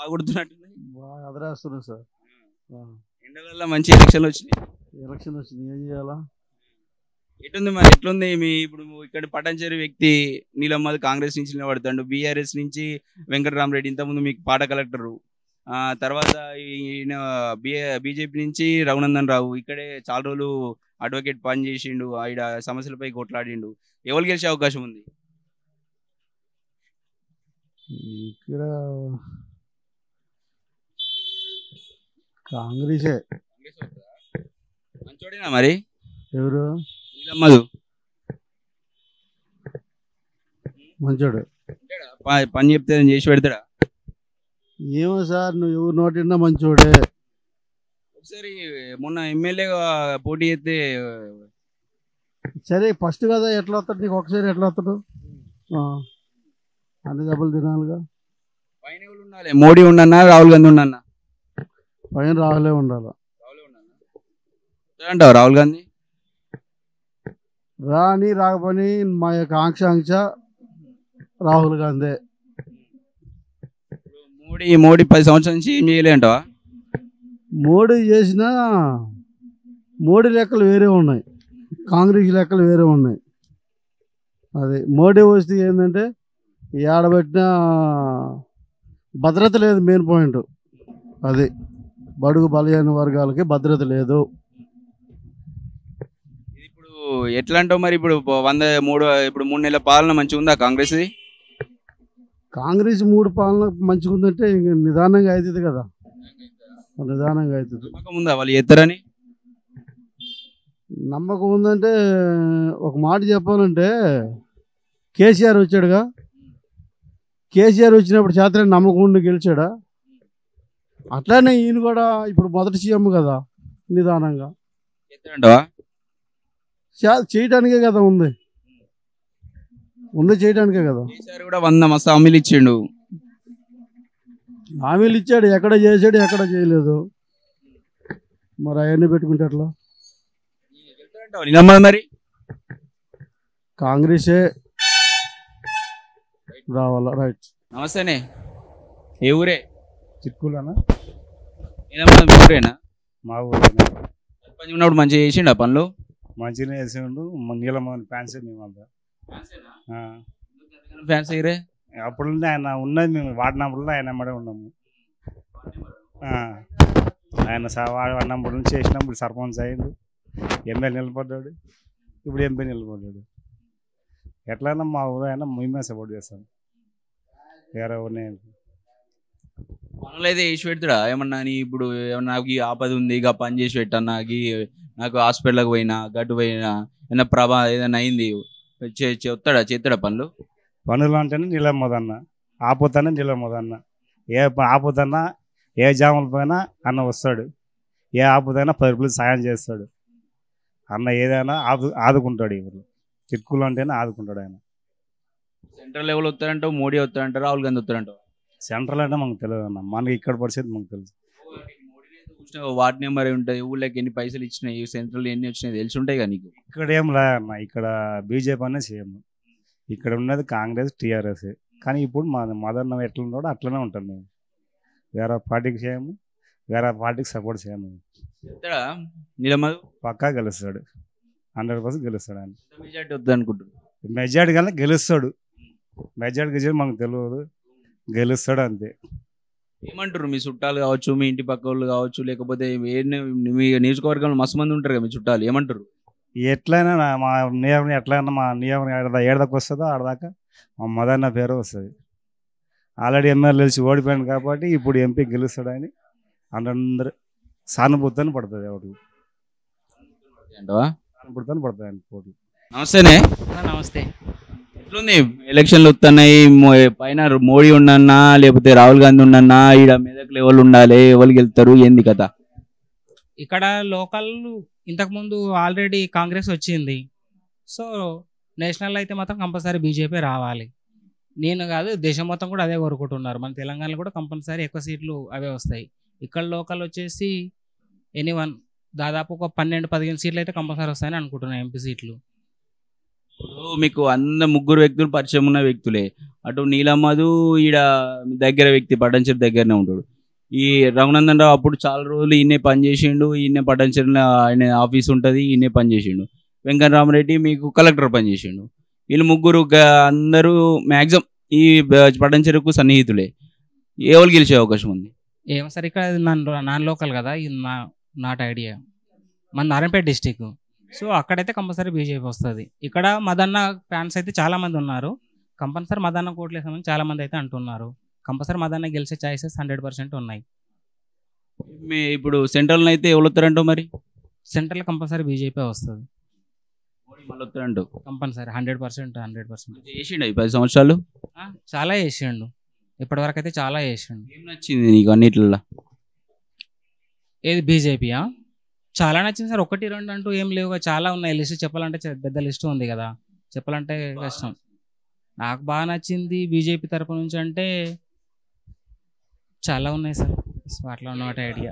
బాగా కొడుతున్నట్టుంది బాగా అదరేస్తున్నాం సార్ ఆ, ఎండలలో మంచి ఎలక్షన్లు వచ్చినాయి ఎలక్షన్ వచ్చింది ఏం చేయాలా ఎటుంది మరి ఎట్లుంది మీ ఇప్పుడు ఇక్కడ పటాన్చేరి వ్యక్తి నీలమ్మది కాంగ్రెస్ నుంచి నిలబడతాడు బీఆర్ఎస్ నుంచి వెంకటరామరెడ్డి ఇంతకుముందు మీకు పాట కలెక్టరు ఆ తర్వాత ఈయన బీజేపీ నుంచి రఘునందన్ రావు ఇక్కడే చాలా రోజులు అడ్వకేట్ పని చేసిండు ఆయన సమస్యలపై కొట్లాడిండు ఎవరు గెలిచే అవకాశం ఉంది ఇక్కడ కాంగ్రెసే మంచోడేనా మరి ఎవరు నీలమ్మదు మంచోడు ఉంటాడా? ప- పని చెప్తే చేసి పెడతాడా ఏమో సార్ నువ్వు ఎవరు నోటిన్నా మంచోడే ఒకసారి మొన్న ఎమ్మెల్యేగా పోటీ చేస్తే సరే ఫస్ట్ కదా ఎట్లా వస్తాడు నీకు ఒకసారి ఎట్లా వస్తాడు ఆ, అన్ని దెబ్బలు తినాలిగా పైన ఎవరు ఉండాలి మోడీ ఉండన్నా రాహుల్ గాంధీ ఉండన్నా పైన రాహులే ఉండాలి రాహులే ఉండన్నా అంటావు రాహుల్ గాంధీ రాని రాకపోని మా యొక్క ఆకాంక్ష రాహుల్ గాంధీ మోడీ మోడీ పది సంవత్సరాల నుంచి ఏం చేయలే అంటావా మోడీ చేసిన మోడీ లెక్కలు వేరే ఉన్నాయి కాంగ్రెస్ లెక్కలు వేరే ఉన్నాయి అది మోడీ వస్తే ఏంటంటే ఏడబెట్టిన భద్రత లేదు మెయిన్ పాయింట్ అది బడుగు బలహీన వర్గాలకి భద్రత లేదు ఇది ఇప్పుడు ఎట్లా అంటావు మరి ఇప్పుడు పో- వంద మూడు ఇప్పుడు మూడు నెలల పాలన మంచిగా ఉందా కాంగ్రెస్ కాంగ్రెస్ మూడు పాలన మంచిగా ఉందంటే ఇంక నిదానంగా అవుతుంది కదా నిదానంగా అవుతుంది నమ్మకం ఉందా వాళ్ళు ఎత్తరని నమ్మకం ఉందంటే ఒక మాట చెప్పాలంటే కేసీఆర్ వచ్చాడుగా కేసీఆర్ వచ్చినప్పుడు చేతనే నమ్మకం ఉండి గెలిచాడా అట్లానే ఈయన కూడా ఇప్పుడు మొదటి సీఎం కదా నిదానంగా ఎత్తరంటావా చే- చేయడానికే కదా ఉంది ఉంది చేయడానికే కదా కేసీఆర్ కూడా వంద మస్తు హామీలు ఇచ్చిండు హామీలు ఇచ్చాడు ఎక్కడ చేసాడు ఎక్కడ చేయలేదు మరి అవన్నీ పెట్టుకుంటే అట్లా ఎత్తరంటావా నిలమ్మది మరి కాంగ్రెసే రావాలా రైట్ నమస్తేనే ఏ ఊరే చిక్కులనా నిలమ్మది మీ ఊరేనా మా ఊరేనా సర్పంచ్ ఉన్నప్పుడు మంచిగా చేసిండు ఆ పనులు మంచిగానే వేసిండు నీలమోహన్ ఫ్యాన్స్ మేమంతా ఆ. ఫ్యాన్స్ అయ్యరే అప్పుడు ఆయన ఉన్నది మేము వాడినప్పుడు ఆయన ఎమ్మడే ఉన్నాము ఆ. ఆయన స- వాడు వాడినప్పుడు నుంచి చేసినప్పుడు సర్పంచ్ అయ్యిండు ఎమ్మెల్యే నిలబడ్డాడు ఇప్పుడు ఎంపీ నిలబడ్డాడు ఎట్లయినా మా ఊరు అయినా మేమే సపోర్ట్ చేస్తాం వేరే ఊరిని పనులు అయితే చేసి పెడతాడా ఏమన్నా నీ ఇప్పుడు ఏమన్నా నాకు ఈ ఆపద ఉంది ఇక పని చేసి పెట్టన్నా ఈ నాకు హాస్పిటల్కి పోయినా గట్టు పోయినా ఏదైనా ప్రభా ఏదైనా అయింది చే- చెప్తాడా చేస్తాడా పనులు పనులు అంటేనే నిలమ్మదన్న ఆపుతానే నిలమ్మదన్న ఏ ప- ఆపుతన్నా ఏ జాముల పైన అన్న వస్తాడు ఏ ఆపుదైనా పది రూపాయలు సాయం చేస్తాడు అన్న ఏదైనా ఆదు ఆదుకుంటాడు ఇప్పుడు చిక్కులు అంటేనే ఆదుకుంటాడు ఆయన సెంట్రల్ లెవెల్ వస్తారంటావు మోడీ వస్తారంటారు రాహుల్ గాంధీ వస్తారంటావు సెంట్రల్ అంటే మనకు తెలియదు అన్న మనకి ఇక్కడ పరిస్థితి మనకు తెలుసు వార్డ్ నెంబర్ ఉంటుంది ఊళ్ళకి ఎన్ని పైసలు ఇచ్చినాయి సెంట్రల్ ఎన్ని వచ్చినాయి తెలిసి ఉంటాయి కదా నీకు ఇక్కడ ఏం లే అన్న ఇక్కడ బీజేపీ అనే సీఎం ఇక్కడ ఉన్నది కాంగ్రెస్ టీఆర్ఎస్ కానీ ఇప్పుడు మా మదర్ ఎట్లా ఉన్నాడో అట్లనే ఉంటాం మేము వేరే పార్టీకి చేయము వేరే పార్టీకి సపోర్ట్ చేయము చెప్తాడా నీలమ్మదు పక్కా గెలుస్తాడు హండ్రెడ్ పర్సెంట్ గెలుస్తాడు ఆయన మెజార్టీ వద్దు అనుకుంటున్నాను మెజార్టీ కన్నా గెలుస్తాడు మెజార్టీ గెలిచి మనకు తెలియదు గెలుస్తాడు అంతే ఏమంటారు మీ చుట్టాలు కావచ్చు మీ ఇంటి పక్క వాళ్ళు కావచ్చు లేకపోతే ఏ మీ నియోజకవర్గంలో మస్తు మంది ఉంటారు కదా మీ చుట్టాలు ఏమంటారు ఎట్లయినా నా- మా నియమం ఎట్లయినా మా నియమం ఏడదా ఏడదాకా వస్తుందో ఆడదాకా మా మదన్న పేరు వస్తుంది ఆల్రెడీ ఎమ్మెల్యే గెలిచి ఓడిపోయాడు కాబట్టి ఇప్పుడు ఎంపీ గెలుస్తాడని అందరూ సానుభూతిని పడుతుంది ఒకటి అంటావా సానుభూతిని పడుతుంది ఆయన పోటీ నమస్తేనే ఆ, నమస్తే ఎట్లుంది ఎలక్షన్లు వస్తున్నాయి మో- పైన మోడీ ఉండన్నా లేకపోతే రాహుల్ గాంధీ ఉండన్నా ఈడ మెదక్ లెవెల్ ఉండాలి ఎవరు గెలుస్తారు ఏంది కథ ఇక్కడ లోకల్ ఇంతకుముందు ఆల్రెడీ కాంగ్రెస్ వచ్చింది సో నేషనల్ అయితే మాత్రం కంపల్సరీ బీజేపీ రావాలి నేను కాదు దేశం మొత్తం కూడా అదే కోరుకుంటున్నారు మన తెలంగాణలో కూడా కంపల్సరీ ఎక్కువ సీట్లు అవే వస్తాయి ఇక్కడ లోకల్ వచ్చేసి ఎనీ వన్ దాదాపు ఒక పన్నెండు పదిహేను సీట్లు అయితే కంపల్సరీ వస్తాయని అనుకుంటున్నాను ఎంపీ సీట్లు ఇప్పుడు మీకు అన్న ముగ్గురు వ్యక్తులు పరిచయం ఉన్న వ్యక్తులే అటు నీలమ్మదు ఈడ దగ్గర వ్యక్తి పటంచెరు దగ్గరనే ఉంటాడు ఈ రఘునందన్ రావు అప్పుడు చాలా రోజులు ఈయనే పని చేసిండు ఈయనే పటంచెరులో ఆయన ఆఫీస్ ఉంటుంది ఈయనే పని చేసిండు వెంకటరామరెడ్డి మీకు కలెక్టర్ పని చేసిండు వీళ్ళు ముగ్గురు గ- అందరూ మ్యాక్సిమం ఈ బ- పటంచెరుకు సన్నిహితులే ఎవరు గెలిచే అవకాశం ఉంది ఏమో సార్ ఇక్కడ నాన్ నాన్ లోకల్ కదా ఇది నా నాట్ ఐడియా మన నారాయణపేట డిస్టిక్ సో అక్కడైతే కంపల్సరీ బీజేపీ వస్తుంది ఇక్కడ మదన్న ఫ్యాన్స్ అయితే చాలా మంది ఉన్నారు కంపల్సరీ మదన్న కోట్లు వేసామని చాలా మంది అయితే అంటున్నారు కంపల్సరీ మదన్న గెలిచే ఛాయిసెస్ హండ్రెడ్ పర్సెంట్ ఉన్నాయి మీ ఇప్పుడు సెంట్రల్ అయితే ఎవరు వస్తారంటావు మరి సెంట్రల్ కంపల్సరీ బీజేపీ వస్తుంది మళ్ళీ వస్తారంటావు compulsory hundred percent hundred percent చేసిండు ఈ పది సంవత్సరాలు చాలా చేసిండు ఇప్పటివరకు అయితే చాలా చేసిండు ఏం నచ్చింది నీకు అన్నిట్లలో ఏది బీజేపీయా చాలా నచ్చింది సార్ ఒకటి రెండు అంటూ ఏం లేవు చాలా ఉన్నాయి లిస్ట్ చెప్పాలంటే చ- పెద్ద లిస్ట్ ఉంది కదా చెప్పాలంటే కష్టం నాకు బాగా నచ్చింది బీజేపీ తరపు నుంచి అంటే చాలా ఉన్నాయి సార్ స్పాట్లో ఉన్నమాట ఐడియా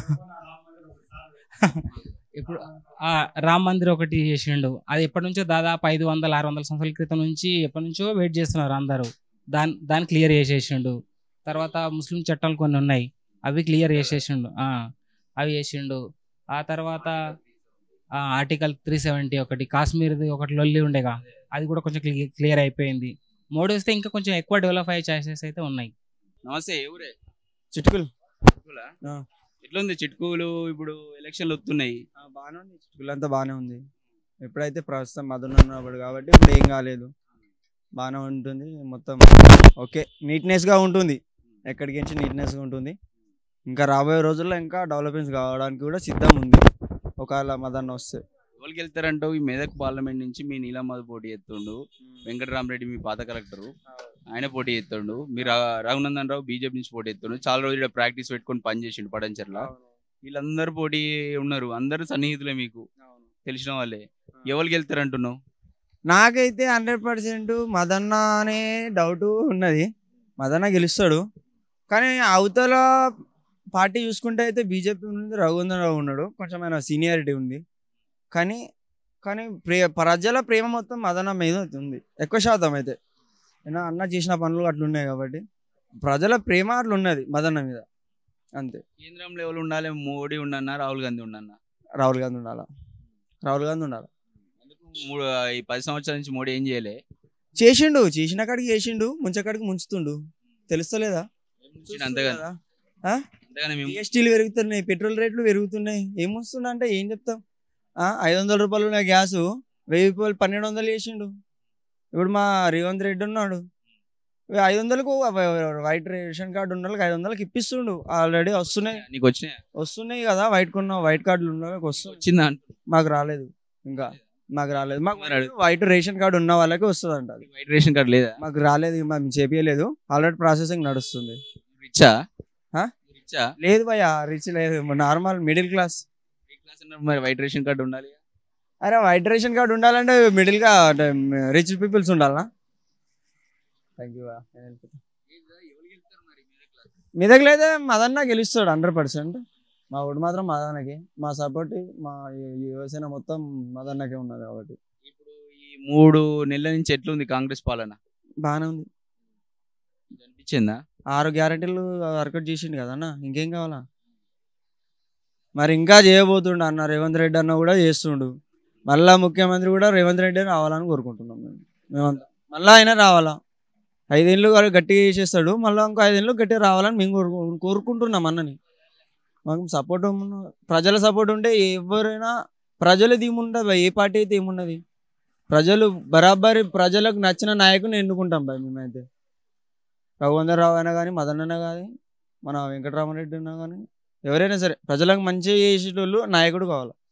ఇప్పుడు ఆ, రామ్ మందిర్ ఒకటి చేసిండు అది ఎప్పటి నుంచో దాదాపు ఐదు వందల ఆరు వందల సంవత్సరాల క్రితం నుంచి ఎప్పటి నుంచో వెయిట్ చేస్తున్నారు అందరూ దాని దాన్ని క్లియర్ చేసేసిండు తర్వాత ముస్లిం చట్టాలు కొన్ని ఉన్నాయి అవి క్లియర్ చేసేసిండు ఆ, అవి చేసిండు ఆ తర్వాత ఆర్టికల్ త్రీ సెవెంటీ ఒకటి కాశ్మీర్ది ఒకటి లొల్లి ఉండేగా అది కూడా కొంచెం క్లియర్ అయిపోయింది మోడీ వస్తే ఇంకా కొంచెం ఎక్కువ డెవలప్ అయ్యే ఛాన్సెస్ అయితే ఉన్నాయి నమస్తే ఎవరే చిటుకులు చిట్కులా? ఆ. ఎట్లుంది చిట్కులు ఇప్పుడు ఎలక్షన్లు వస్తున్నాయి బాగానే ఉంది చిటుకులంతా బాగానే ఉంది ఎప్పుడైతే ప్రస్తుతం మదన్ ఉన్నప్పుడు కాబట్టి ఇప్పుడు ఏం కాలేదు బాగానే ఉంటుంది మొత్తం ఓకే నీట్నెస్గా ఉంటుంది ఎక్కడికి నుంచి నీట్నెస్గా ఉంటుంది ఇంకా రాబోయే రోజుల్లో ఇంకా డెవలప్మెంట్స్ కావడానికి కూడా సిద్ధం ఉంది ఒకవేళ మదన్ వస్తే ఎవరికి వెళ్తారంటావు ఈ మెదక్ పార్లమెంట్ నుంచి మీ నీలమ్మది పోటీ చేస్తుండు వెంకటరామరెడ్డి మీ పాత కలెక్టరు ఆయన పోటీ చేస్తుండు మీరు రా- రఘునందన్ రావు బీజేపీ నుంచి పోటీ చేస్తుండు చాలా రోజులు ప్రాక్టీస్ పెట్టుకొని పని చేసిండు పడంచర్ల వీళ్ళందరూ పోటీ ఉన్నారు అందరూ సన్నిహితులే మీకు తెలిసిన వాళ్ళే ఎవరికి వెళ్తారంటున్నావు నాకైతే హండ్రెడ్ పర్సెంట్ మదన్న అనే డౌట్ ఉన్నది మదన్న గెలుస్తాడు కానీ అవతల పార్టీ చూసుకుంటే అయితే బీజేపీ నుండి రఘువందరావు ఉన్నాడు కొంచెం ఆయన సీనియారిటీ ఉంది కానీ కానీ ప్రే ప్రజల ప్రేమ మొత్తం మదన్న మీద ఉంది ఎక్కువ శాతం అయితే ఏనా అన్న చేసిన పనులు అట్లా ఉన్నాయి కాబట్టి ప్రజల ప్రేమ అట్లా ఉన్నది మదన్న మీద అంతే కేంద్రంలో ఎవరు ఉండాలి మోడీ ఉండన్నా రాహుల్ గాంధీ ఉండన్నా రాహుల్ గాంధీ ఉండాలా రాహుల్ గాంధీ ఉండాలి ఎందుకు మూడు ఈ పది సంవత్సరాల నుంచి మోడీ ఏం చేయలే చేసిండు చేసిన కాడికి చేసిండు ముంచకాడికి ముంచుతుండు తెలుస్తలేదా అంతగా కదా? అంతగానే మేము జిఎస్టీలు పెరుగుతున్నాయి పెట్రోల్ రేట్లు పెరుగుతున్నాయి ఏం వస్తుండ అంటే ఏం చెప్తాం ఆ, ఐదు వందల రూపాయలు ఉన్న గ్యాసు వెయ్యి రూపాయలు పన్నెండు వందలు చేసిండు ఇప్పుడు మా రేవంత్ రెడ్డి ఉన్నాడు ఇవి ఐదు వందలకు వైట్ రేషన్ కార్డు ఉన్న వాళ్ళకి ఐదు వందలకి ఇప్పిస్తుండు ఆల్రెడీ వస్తున్నాయి నీకు వచ్చినాయి వస్తున్నాయి కదా వైట్ కొన్న వైట్ కార్డులు ఉన్న వాళ్ళకి వస్తుంది వచ్చిందా మాకు రాలేదు ఇంకా మాకు రాలేదు మాకు మరి అడుగు. వైట్ రేషన్ కార్డు ఉన్న వాళ్ళకి వస్తుంది అంట అది. వైట్ రేషన్ కార్డు లేదా మాకు రాలేదు మేము చేపియలేదు ఆల్రెడీ ప్రాసెసింగ్ నడుస్తుంది రిచ్చా ఆ? రిచ్చా లేదు భయ రిచ్ లేదు normal middle class A class ఉన్నప్పుడు మరి వైట్ రేషన్ కార్డు ఉండాలి అరే వైట్ రేషన్ కార్డు ఉండాలంటే మిడిల్ గా అంటే రిచ్ పీపుల్స్ ఉండాలనా థ్యాంక్ యూ మీ దగ్గర అయితే మదన్న గెలుస్తాడు హండ్రెడ్ పర్సెంట్ మా ఓటు మాత్రం మదన్నకి మా సపోర్ట్ మా యువసేన మొత్తం మదన్నకే ఉన్నది కాబట్టి ఇప్పుడు ఈ మూడు నెలల నుంచి ఎట్లుంది కాంగ్రెస్ పాలన బాగానే ఉంది అనిపించిందా ఆరు గ్యారెంటీలు వర్కౌట్ చేసిండు కదన్న ఇంకేం కావాలా మరి ఇంకా చేయబోతుండు అన్న రేవంత్ రెడ్డి అన్న కూడా చేస్తుండు మళ్ళా ముఖ్యమంత్రి కూడా రేవంత్ రెడ్డి రావాలని కోరుకుంటున్నాం మేము మేమంతా మళ్ళా ఆయన రావాలా ఐదేళ్ళు వాడు గట్టిగా చేసేస్తాడు మళ్ళీ ఇంకో ఐదేళ్ళు గట్టిగా రావాలని మేము కోరుకు కోరుకుంటున్నాం అన్నని మాకు సపోర్ట్ ప్రజల సపోర్ట్ ఉంటే ఎవరైనా ప్రజలది ఏముండదు భయ్. ఏ పార్టీ అయితే ఏమున్నది ప్రజలు బరాబరి ప్రజలకు నచ్చిన నాయకుని ఎన్నుకుంటాం భయ్ మేమైతే రఘువందరరావు అయినా కానీ మదన్ అన్న కానీ మన వెంకటరామరెడ్డి అన్నా కానీ ఎవరైనా సరే ప్రజలకు మంచి చేసేటోళ్ళు నాయకుడు కావాలి